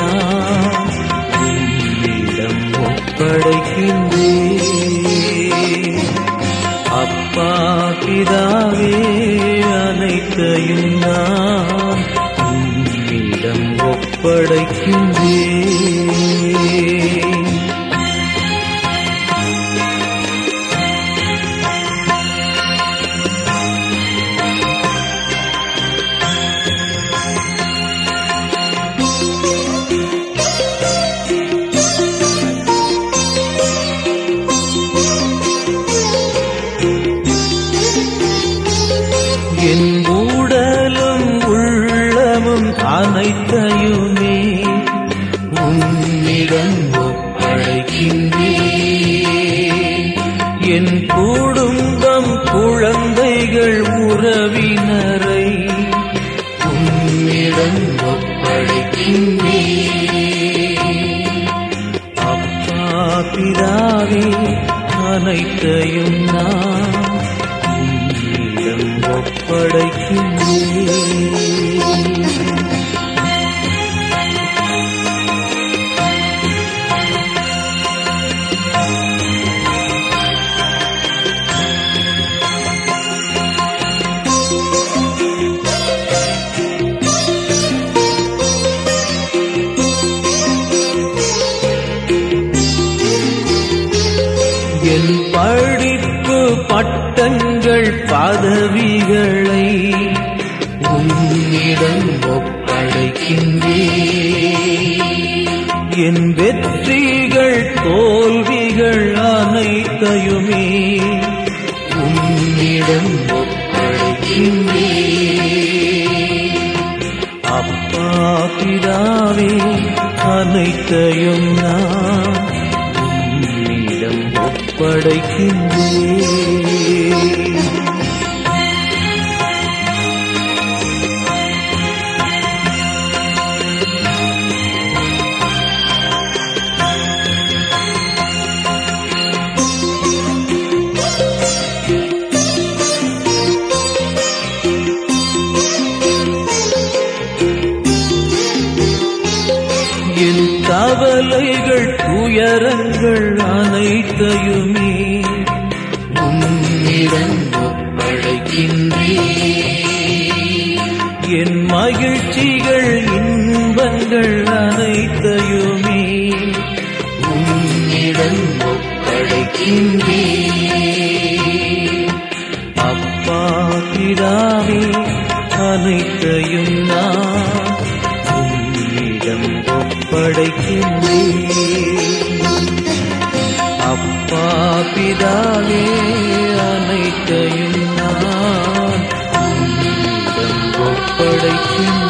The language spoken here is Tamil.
நான் உம்மிடம் ஒப்படைக்கின்றேன் அப்பா பிதாவே அனைத்தையும் நான் உம்மிடம் ஒப்படைக்கின்றேன் என் உடலும் உள்ளமும் அனைத்தையுமே உன்னிடம் ஒப்படைக்கின்றேன் என் குடும்பம் குழந்தைகள் உறவினரை உன்னிடம் ஒப்படைக்கின்றேன் அப்பா பிதாவே அனைத்தையும் நான் உம்மிடம் ஒப்படைக்கின்றேன் என் படிப்பு பட்டங்கள் பதவிகளை உன்னிடம் ஒப்படைக்கின்றேன் என் வெற்றிகள் தோல்விகள் அனைத்தையுமே உன்னிடம் ஒப்படைக்கின்றேன் அப்பா பிதாவே அனைத்தையும் நான் உம்மிடம் ஒப்படைக்கின்றேன் என் கவலைகள் துயரங்கள் அனைத்தையுமே உன்னிடம் ஒப்படைக்கின்றேன் என் மகிழ்ச்சிகள் இன்பங்கள் அனைத்தையுமே உன்னிடம் ஒப்படைக்கின்றேன் அப்பா பிதாவே அனைத்தையும் நான் உம்மிடம் ஒப்படைக்கின்றேன் அப்பா பிதாவே அனைத்தையும் நான் உம்மிடம் ஒப்படைக்கின்றேன்